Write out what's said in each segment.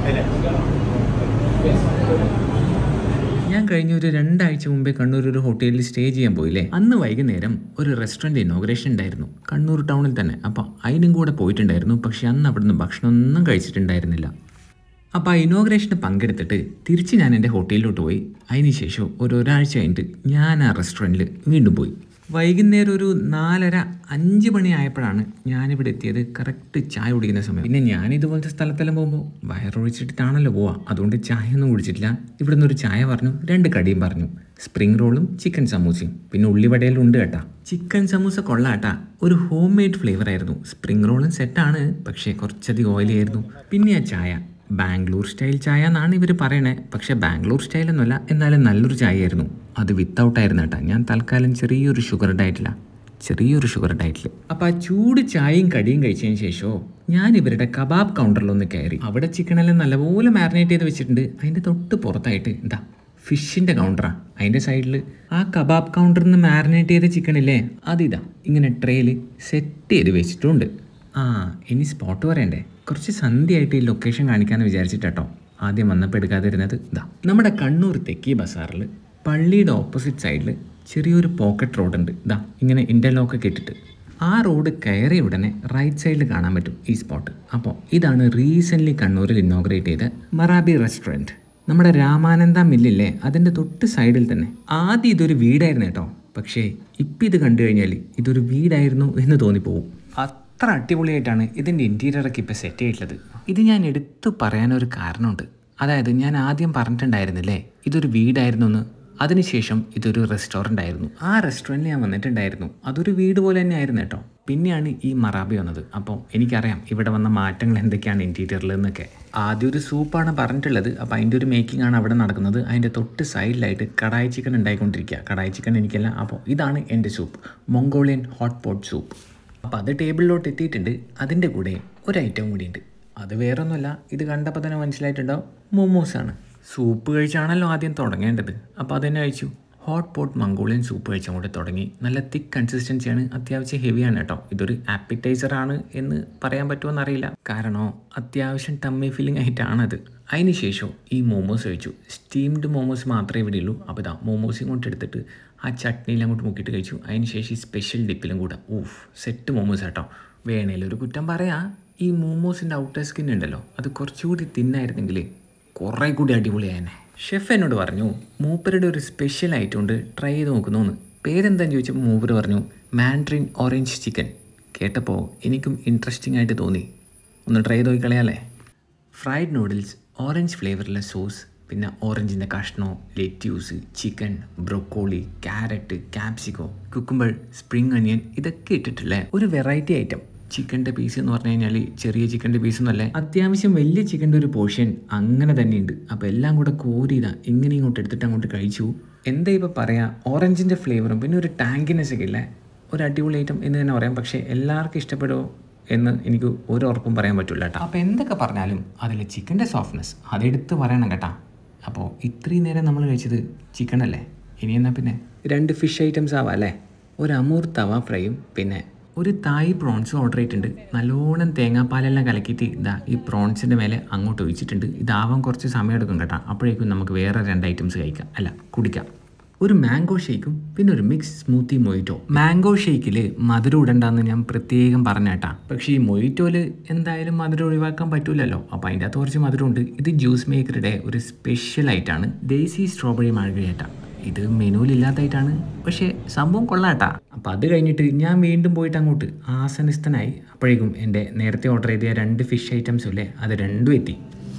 ഞാൻ കഴിഞ്ഞ ഒരു രണ്ടാഴ്ച മുമ്പേ കണ്ണൂർ ഒരു ഹോട്ടലിൽ സ്റ്റേ ചെയ്യാൻ പോയില്ലേ അന്ന് വൈകുന്നേരം ഒരു റെസ്റ്റോറൻറ്റ് ഇനോഗ്രേഷൻ ഉണ്ടായിരുന്നു കണ്ണൂർ ടൗണിൽ തന്നെ അപ്പോൾ അതിനും കൂടെ പോയിട്ടുണ്ടായിരുന്നു പക്ഷെ അന്ന് അവിടുന്ന് ഭക്ഷണമൊന്നും കഴിച്ചിട്ടുണ്ടായിരുന്നില്ല അപ്പോൾ ആ ഇനോഗ്രേഷന് പങ്കെടുത്തിട്ട് തിരിച്ച് ഞാൻ എൻ്റെ ഹോട്ടലിലോട്ട് പോയി അതിനുശേഷം ഒരു ഒരാഴ്ച കഴിഞ്ഞിട്ട് ഞാൻ ആ റെസ്റ്റോറൻറ്റിൽ വീണ്ടും പോയി വൈകുന്നേരം ഒരു നാലര അഞ്ച് മണി ആയപ്പോഴാണ് ഞാനിവിടെ എത്തിയത് കറക്റ്റ് ചായ കുടിക്കുന്ന സമയം പിന്നെ ഞാൻ ഇതുപോലത്തെ സ്ഥലത്തെല്ലാം പോകുമ്പോൾ വയറൊഴിച്ചിട്ടാണല്ലോ പോവാ അതുകൊണ്ട് ചായ ഒന്നും കുടിച്ചിട്ടില്ല ഇവിടുന്ന് ഒരു ചായ പറഞ്ഞു രണ്ട് കടിയും പറഞ്ഞു സ്പ്രിംഗ് റോളും ചിക്കൻ സമൂസയും പിന്നെ ഉള്ളിവടയിലും ഉണ്ട് കേട്ടാ ചിക്കൻ സമൂസ കൊള്ളാട്ടാ ഒരു ഹോം മെയ്ഡ് ഫ്ലേവർ ആയിരുന്നു സ്പ്രിംഗ് റോളും സെറ്റാണ് പക്ഷേ കുറച്ചധികം ഓയിലി ആയിരുന്നു പിന്നെ ആ ചായ ബാംഗ്ലൂർ സ്റ്റൈൽ ചായ എന്നാണ് ഇവർ പറയണേ പക്ഷേ ബാംഗ്ലൂർ സ്റ്റൈൽ ഒന്നുമല്ല എന്നാലും നല്ലൊരു ചായ ആയിരുന്നു അത് വിത്തൗട്ട് ആയിരുന്നു കേട്ടോ ഞാൻ തൽക്കാലം ചെറിയൊരു ഷുഗർ ഡയറ്റില്ല ചെറിയൊരു ഷുഗർ ഡയറ്റിൽ അപ്പോൾ ആ ചൂട് ചായയും കടിയും കഴിച്ചതിന് ശേഷമോ ഞാൻ ഇവരുടെ കബാബ് കൗണ്ടറിലൊന്ന് കയറി അവിടെ ചിക്കനെല്ലാം നല്ലപോലെ മാരിനേറ്റ് ചെയ്ത് വെച്ചിട്ടുണ്ട് അതിൻ്റെ തൊട്ട് പുറത്തായിട്ട് എന്താ ഫിഷിൻ്റെ കൗണ്ടറാണ് അതിൻ്റെ സൈഡിൽ ആ കബാബ് കൗണ്ടറിൽ നിന്ന് മാരിനേറ്റ് ചെയ്ത ചിക്കനില്ലേ അതിതാ ഇങ്ങനെ ട്രേയിൽ സെറ്റ് ചെയ്ത് വെച്ചിട്ടുണ്ട് ആ ഇനി സ്പോട്ട് പറയണ്ടേ കുറച്ച് സന്ധ്യയായിട്ട് ഈ ലൊക്കേഷൻ കാണിക്കാമെന്ന് വിചാരിച്ചിട്ടോ ആദ്യം വന്നപ്പോൾ എടുക്കാതിരുന്നത് ഇതാ നമ്മുടെ കണ്ണൂർ തെക്കി ബസാറിൽ പള്ളിയുടെ ഓപ്പോസിറ്റ് സൈഡിൽ ചെറിയൊരു പോക്കറ്റ് റോഡ് ഉണ്ട് ഇതാ ഇങ്ങനെ ഇൻ്റർലോക്കൊക്കെ ഇട്ടിട്ട് ആ റോഡ് കയറിയ ഉടനെ റൈറ്റ് സൈഡിൽ കാണാൻ പറ്റും ഈ സ്പോട്ട് അപ്പോൾ ഇതാണ് റീസെൻ്റ്ലി കണ്ണൂരിൽ ഇന്നോഗ്രേറ്റ് ചെയ്ത മറാബി റെസ്റ്റോറൻറ്റ് നമ്മുടെ രാമാനന്ദ മില്ലില്ലേ അതിൻ്റെ തൊട്ട് സൈഡിൽ തന്നെ ആദ്യം ഇതൊരു വീടായിരുന്നു കേട്ടോ പക്ഷേ ഇപ്പം ഇത് കണ്ടു കഴിഞ്ഞാൽ ഇതൊരു വീടായിരുന്നു എന്ന് തോന്നിപ്പോവും അത്ര അടിപൊളിയായിട്ടാണ് ഇതിൻ്റെ ഇൻറ്റീരിയറൊക്കെ ഇപ്പോൾ സെറ്റ് ചെയ്തിട്ടുള്ളത് ഇത് ഞാൻ എടുത്തു പറയാനൊരു കാരണമുണ്ട് അതായത് ഞാൻ ആദ്യം പറഞ്ഞിട്ടുണ്ടായിരുന്നില്ലേ ഇതൊരു വീടായിരുന്നു എന്ന് അതിനുശേഷം ഇതൊരു റെസ്റ്റോറൻ്റ് ആയിരുന്നു ആ റെസ്റ്റോറൻറ്റിൽ ഞാൻ വന്നിട്ടുണ്ടായിരുന്നു അതൊരു വീട് പോലെ തന്നെ ആയിരുന്നു കേട്ടോ പിന്നെയാണ് ഈ മറാബി വന്നത് അപ്പോൾ എനിക്കറിയാം ഇവിടെ വന്ന മാറ്റങ്ങൾ എന്തൊക്കെയാണ് ഇൻറ്റീരിയറിൽ എന്നൊക്കെ ആദ്യം ഒരു സൂപ്പാണ് പറഞ്ഞിട്ടുള്ളത് അപ്പോൾ അതിൻ്റെ ഒരു മേക്കിംഗ് ആണ് അവിടെ നടക്കുന്നത് അതിൻ്റെ തൊട്ട് സൈഡിലായിട്ട് കടായി ചിക്കൻ ഉണ്ടായിക്കൊണ്ടിരിക്കുക കടായി ചിക്കൻ എനിക്കല്ല അപ്പോൾ ഇതാണ് എൻ്റെ soup Mongolian hot pot soup അപ്പോൾ അത് ടേബിളിലോട്ട് എത്തിയിട്ടുണ്ട് അതിൻ്റെ കൂടെ ഒരു ഐറ്റം കൂടിയുണ്ട് അത് വേറൊന്നുമല്ല ഇത് കണ്ടപ്പോൾ തന്നെ മനസ്സിലായിട്ടുണ്ടാവും മോമോസാണ് സൂപ്പ് കഴിച്ചാണല്ലോ ആദ്യം തുടങ്ങേണ്ടത് അപ്പോൾ അതന്നെ കഴിച്ചു ഹോട്ട് പോട്ട് മംഗോളിയൻ സൂപ്പ് കഴിച്ചും കൂടെ തുടങ്ങി നല്ല തിക്ക് കൺസിസ്റ്റൻസിയാണ് അത്യാവശ്യം ഹെവിയാണ് കേട്ടോ ഇതൊരു ആപ്പിറ്റൈസർ ആണ് എന്ന് പറയാൻ പറ്റുമോ അറിയില്ല കാരണോ അത്യാവശ്യം ടമ്മി ഫീലിംഗ് ആയിട്ടാണത് അതിന് ശേഷം ഈ മോമോസ് കഴിച്ചു സ്റ്റീംഡ് മോമോസ് മാത്രമേ ഇവിടെ ഉള്ളൂ അപ്പോൾ ഇതാ മോമോസ് ഇങ്ങോട്ട് എടുത്തിട്ട് ആ ചട്നിയിൽ അങ്ങോട്ട് മുക്കിയിട്ട് കഴിച്ചു അതിന് ശേഷം ഈ സ്പെഷ്യൽ ഡിപ്പിലും കൂടെ ഊഫ് സെറ്റ് മോമോസ് കേട്ടോ വേണേലൊരു കുറ്റം പറയാ ഈ മോമോസിൻ്റെ ഔട്ടർ സ്കിൻ ഉണ്ടല്ലോ അത് കുറച്ചുകൂടി തിന്നായിരുന്നെങ്കിൽ കുറേ കൂടി അടിപൊളിയായനെ ഷെഫ് എന്നോട് പറഞ്ഞു മൂപ്പരുടെ ഒരു സ്പെഷ്യൽ ഐറ്റം ഉണ്ട് ട്രൈ ചെയ്ത് നോക്കുന്നു എന്ന് പേരെന്താന്ന് ചോദിച്ചപ്പോൾ മൂപ്പർ പറഞ്ഞു മാൻഡ്രിൻ ഓറഞ്ച് ചിക്കൻ കേട്ടപ്പോൾ എനിക്കും ഇൻട്രസ്റ്റിംഗ് ആയിട്ട് തോന്നി ഒന്ന് ട്രൈ ചെയ്ത് നോക്കിക്കളയാലേ ഫ്രൈഡ് നൂഡിൽസ് ഓറഞ്ച് ഫ്ലേവറിലെ സോസ് പിന്നെ ഓറഞ്ചിൻ്റെ കഷ്ണോ lettuce chicken broccoli carrot capsicum cucumber spring onion ഇതൊക്കെ ഇട്ടിട്ടുള്ള ഒരു വെറൈറ്റി ഐറ്റം ചിക്കൻ്റെ പീസ് എന്ന് പറഞ്ഞു കഴിഞ്ഞാൽ ചെറിയ ചിക്കൻ്റെ പീസ് ഒന്നല്ല അത്യാവശ്യം വലിയ ചിക്കൻ്റെ ഒരു പോർഷൻ അങ്ങനെ തന്നെയുണ്ട് അപ്പോൾ എല്ലാം കൂടെ കോരിതാ ഇങ്ങനെ ഇങ്ങോട്ട് എടുത്തിട്ട് അങ്ങോട്ട് കഴിച്ചു എന്താ ഇപ്പോൾ പറയാ ഓറഞ്ചിൻ്റെ ഫ്ലേവറും പിന്നെ ഒരു ടാങ്കിനെസ് ഒക്കെ ഇല്ലേ ഒരു അടിപൊളി ഐറ്റം എന്ന് തന്നെ പറയാം പക്ഷേ എല്ലാവർക്കും ഇഷ്ടപ്പെടുമോ എന്ന് എനിക്ക് ഒരു ഉറപ്പും പറയാൻ പറ്റില്ല കേട്ടോ അപ്പോൾ എന്തൊക്കെ പറഞ്ഞാലും അതിൽ ചിക്കൻ്റെ സോഫ്റ്റ്നെസ് അതെടുത്ത് പറയണം കേട്ടോ അപ്പോൾ ഇത്രയും നേരം നമ്മൾ കഴിച്ചത് ചിക്കൻ അല്ലേ ഇനി എന്നാൽ പിന്നെ രണ്ട് ഫിഷ് ഐറ്റംസ് ആവാം അല്ലേ ഒരു അമൂർ തവ ഫ്രൈയും പിന്നെ ഒരു തായ് പ്രോൺസും ഓർഡർ ചെയ്തിട്ടുണ്ട് നല്ലോണം തേങ്ങാപ്പാലെല്ലാം കലക്കിയിട്ട് ഇതാ ഈ പ്രോൺസിൻ്റെ മേലെ അങ്ങോട്ട് ഒഴിച്ചിട്ടുണ്ട് ഇതാവാൻ കുറച്ച് സമയം എടുക്കും കേട്ടോ അപ്പോഴേക്കും നമുക്ക് വേറെ രണ്ട് ഐറ്റംസ് കഴിക്കാം അല്ല കുടിക്കാം ഒരു മാംഗോ ഷേക്കും പിന്നെ ഒരു മിക്സ് സ്മൂത്തി മൊയ്റ്റോ മാംഗോ ഷേക്കിൽ മധുരം ഇടണ്ടെന്ന് ഞാൻ പ്രത്യേകം പറഞ്ഞേട്ടാ പക്ഷേ ഈ മൊയ്റ്റോയിൽ എന്തായാലും മധുരം ഒഴിവാക്കാൻ പറ്റൂലല്ലോ അപ്പോൾ അതിൻ്റെ അകത്ത് കുറച്ച് മധുരമുണ്ട് ഇത് ജ്യൂസ് മേക്കറുടെ ഒരു സ്പെഷ്യൽ ആയിട്ടാണ് ദേസി സ്ട്രോബെറി മാൾഗരേറ്റ ഇത് മെനുവിലില്ലാത്തായിട്ടാണ് പക്ഷേ സംഭവം കൊള്ളാട്ടാ അപ്പോൾ അത് കഴിഞ്ഞിട്ട് ഞാൻ വീണ്ടും പോയിട്ട് അങ്ങോട്ട് ആസനസ്ഥനായി അപ്പോഴേക്കും എൻ്റെ നേരത്തെ ഓർഡർ ചെയ്ത രണ്ട് ഫിഷ് ഐറ്റംസും ഇല്ലേ അത് രണ്ടും എത്തി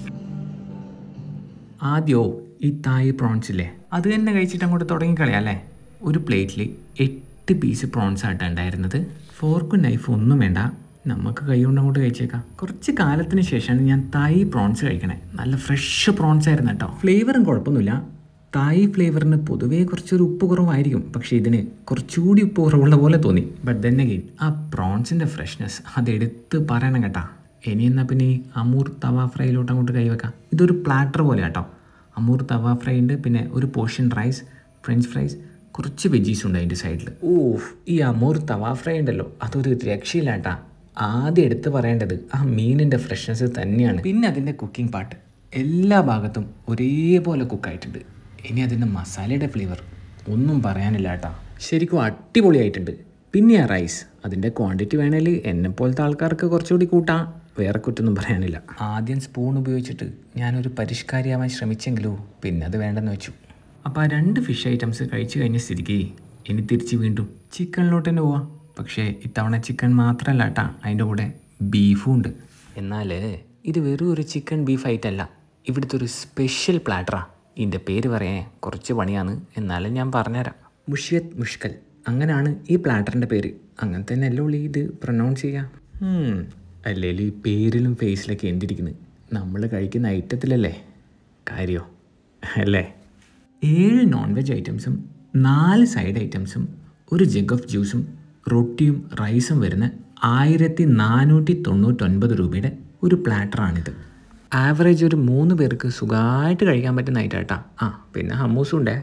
ആദ്യോ ഈ തായ് പ്രോൺസ് ഇല്ലേ അത് തന്നെ കഴിച്ചിട്ട് അങ്ങോട്ട് തുടങ്ങിക്കളയാം അല്ലേ ഒരു പ്ലേറ്റിൽ എട്ട് പീസ് പ്രോൺസ് ആയിട്ടാണ് ഉണ്ടായിരുന്നത് ഫോർക്കും നൈഫും ഒന്നും വേണ്ട നമുക്ക് കൈ കൊണ്ട് അങ്ങോട്ട് കഴിച്ചേക്കാം കുറച്ച് കാലത്തിന് ശേഷമാണ് ഞാൻ തായ് പ്രോൺസ് കഴിക്കണേ നല്ല ഫ്രഷ് പ്രോൺസ് ആയിരുന്നു കേട്ടോ ഫ്ലേവറും കുഴപ്പമൊന്നുമില്ല തായ് ഫ്ലേവറിന് പൊതുവേ കുറച്ചൊരു ഉപ്പ് കുറവായിരിക്കും പക്ഷേ ഇതിന് കുറച്ചുകൂടി ഉപ്പ് കുറവുള്ള പോലെ തോന്നി ബട്ട് ദെൻ അഗെയിൻ ആ പ്രോൺസിൻ്റെ ഫ്രഷ്നെസ് അതെടുത്ത് പറയണം കേട്ടാ ഇനി എന്നാൽ പിന്നെ ഈ അമൂർ തവ ഫ്രൈയിലോട്ട് അങ്ങോട്ട് കൈവെക്കാം ഇതൊരു പ്ലാറ്റർ പോലെ കേട്ടോ അമൂർ തവ ഫ്രൈ ഉണ്ട് പിന്നെ ഒരു പോർഷൻ റൈസ് ഫ്രഞ്ച് ഫ്രൈസ് കുറച്ച് വെജീസ് ഉണ്ട് അതിൻ്റെ സൈഡിൽ ഓഫ് ഈ അമൂർ തവ ഫ്രൈ ഉണ്ടല്ലോ അതൊരു രക്ഷയില്ലാട്ടാ ആദ്യം എടുത്ത് പറയേണ്ടത് ആ മീനിൻ്റെ ഫ്രഷ്നെസ് തന്നെയാണ് പിന്നെ അതിൻ്റെ കുക്കിംഗ് പാർട്ട് എല്ലാ ഭാഗത്തും ഒരേപോലെ കുക്കായിട്ടുണ്ട് ഇനി അതിൻ്റെ മസാലയുടെ ഫ്ലേവർ ഒന്നും പറയാനില്ല കേട്ടാ ശരിക്കും അടിപൊളിയായിട്ടുണ്ട് പിന്നെ ആ റൈസ് അതിൻ്റെ ക്വാണ്ടിറ്റി വേണേൽ എന്നെ പോലത്തെ ആൾക്കാർക്ക് കുറച്ചുകൂടി കൂട്ടാം വേറെ കുറ്റൊന്നും പറയാനില്ല ആദ്യം സ്പൂൺ ഉപയോഗിച്ചിട്ട് ഞാനൊരു പരിഷ്കാരിയാവാൻ ശ്രമിച്ചെങ്കിലോ പിന്നെ അത് വേണ്ടെന്ന് വെച്ചു അപ്പോൾ ആ രണ്ട് ഫിഷ് ഐറ്റംസ് കഴിച്ചു കഴിഞ്ഞ സ്ഥിതിക്ക് ഇനി തിരിച്ച് വീണ്ടും ചിക്കനിലോട്ട് തന്നെ പോവാം പക്ഷേ ഇത്തവണ ചിക്കൻ മാത്രമല്ല കേട്ടാ അതിൻ്റെ കൂടെ ബീഫും ഉണ്ട് എന്നാൽ ഇത് വെറും ഒരു ചിക്കൻ ബീഫ് ഐറ്റല്ല ഇവിടുത്തെ ഒരു സ്പെഷ്യൽ പ്ലാറ്ററാ ഇതിൻ്റെ പേര് പറയാൻ കുറച്ച് പണിയാണ് എന്നാലും ഞാൻ പറഞ്ഞുതരാം മുഷിയത് മുഷ്കൽ അങ്ങനെയാണ് ഈ പ്ലാറ്ററിൻ്റെ പേര് അങ്ങനെ തന്നെ അല്ലേ ഉള്ളി ഇത് പ്രൊനൗൺസ് ചെയ്യാം അല്ലെങ്കിൽ ഈ പേരിലും ഫേസിലൊക്കെ എന്തിരിക്കുന്നത് നമ്മൾ കഴിക്കുന്ന ഐറ്റത്തിലല്ലേ കാര്യോ അല്ലേ ഏഴ് നോൺ വെജ് ഐറ്റംസും നാല് സൈഡ് ഐറ്റംസും ഒരു ജഗ് ഓഫ് ജ്യൂസും റൊട്ടിയും റൈസും വരുന്ന ആയിരത്തി നാനൂറ്റി തൊണ്ണൂറ്റൊൻപത് രൂപയുടെ ഒരു പ്ലാറ്ററാണിത് ആവറേജ് ഒരു മൂന്ന് പേർക്ക് സുഖമായിട്ട് കഴിക്കാൻ പറ്റുന്ന ഐറ്റാട്ടാ ആ പിന്നെ ഹമ്മൂസും ഉണ്ടേ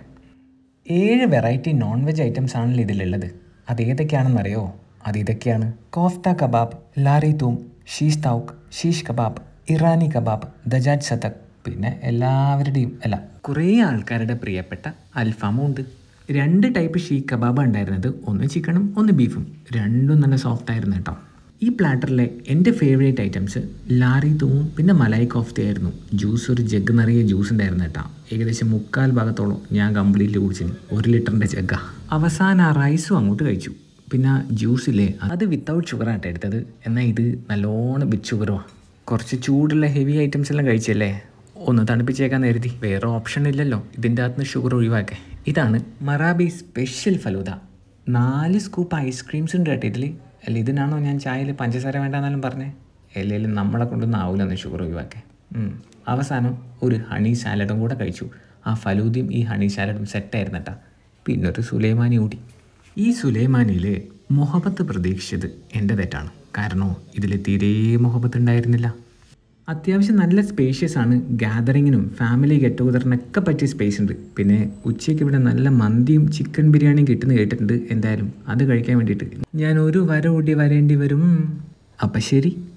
ഏഴ് വെറൈറ്റി നോൺ വെജ് ഐറ്റംസ് ആണല്ലോ ഇതിലുള്ളത് അത് ഏതൊക്കെയാണെന്നറിയോ അത് ഇതൊക്കെയാണ് കോഫ്ത കബാബ് ലാറി തൂം shish tawook shish kebab Irani kebab ദജാജ് സതക് പിന്നെ എല്ലാവരുടെയും അല്ല കുറേ ആൾക്കാരുടെ പ്രിയപ്പെട്ട അൽഫാമും ഉണ്ട് രണ്ട് ടൈപ്പ് ഷീ കബാബ് ഉണ്ടായിരുന്നത് ഒന്ന് ചിക്കനും ഒന്ന് ബീഫും രണ്ടും നല്ല സോഫ്റ്റ് ആയിരുന്നു കേട്ടോ ഈ പ്ലാറ്ററിലെ എൻ്റെ ഫേവറേറ്റ് ഐറ്റംസ് ലാറി തൂവും പിന്നെ മലായി കോഫ്തയായിരുന്നു ജ്യൂസ് ഒരു ജഗ് നിറയെ ജ്യൂസ് ഉണ്ടായിരുന്നു കേട്ടോ ഏകദേശം മുക്കാൽ ഭാഗത്തോളം ഞാൻ കംപ്ലീറ്റ്ലി കുടിച്ചിന് ഒരു ലിറ്ററിൻ്റെ ജഗ്ഗ അവസാനം ആ റൈസും അങ്ങോട്ട് കഴിച്ചു പിന്നെ ജ്യൂസില്ലേ അത് വിത്തൗട്ട് ഷുഗറായിട്ട് എടുത്തത് എന്നാൽ ഇത് നല്ലോണം വിത്ത് ഷുഗറുമാണ് കുറച്ച് ചൂടുള്ള ഹെവി ഐറ്റംസ് എല്ലാം കഴിച്ചല്ലേ ഒന്ന് തണുപ്പിച്ചേക്കാൻ കരുതി വേറെ ഓപ്ഷൻ ഇല്ലല്ലോ ഇതിൻ്റെ അകത്ത് ഷുഗർ ഒഴിവാക്കേ ഇതാണ് മറാബി സ്പെഷ്യൽ ഫലൂദ നാല് സ്കൂപ്പ് ഐസ്ക്രീംസ് ഉണ്ട് കേട്ടോ ഇതിൽ അല്ല ഇതിനാണോ ഞാൻ ചായയിൽ പഞ്ചസാര വേണ്ടെന്നാലും പറഞ്ഞേ അല്ലെങ്കിൽ നമ്മളെ കൊണ്ടൊന്നും ആവില്ലെന്ന് ഷുഗർ ഒഴിവാക്കേ ഉം. അവസാനം ഒരു ഹണി സാലഡും കൂടെ കഴിച്ചു ആ ഫലൂദയും ഈ ഹണി സാലഡും സെറ്റായിരുന്നു കേട്ടോ പിന്നെ ഒരു സുലൈമാനി കൂടി ഈ സുലൈമാനിയിൽ മുഹബത്ത് പ്രതീക്ഷിച്ചത് എൻ്റെ തെറ്റാണ് കാരണം ഇതിൽ തീരെ മുഹബത്ത് ഉണ്ടായിരുന്നില്ല അത്യാവശ്യം നല്ല സ്പേഷ്യസ് ആണ് ഗാദറിങ്ങിനും ഫാമിലി ഗെറ്റ് ടുഗദറിനൊക്കെ പറ്റിയ സ്പേസ് ഉണ്ട് പിന്നെ ഉച്ചയ്ക്ക് ഇവിടെ നല്ല മന്തിയും ചിക്കൻ ബിരിയാണിയും കിട്ടുന്ന കേട്ടിട്ടുണ്ട് എന്തായാലും അത് കഴിക്കാൻ വേണ്ടിയിട്ട് ഞാൻ ഒരു വര ഓടി വരേണ്ടി വരും അപ്പം ശരി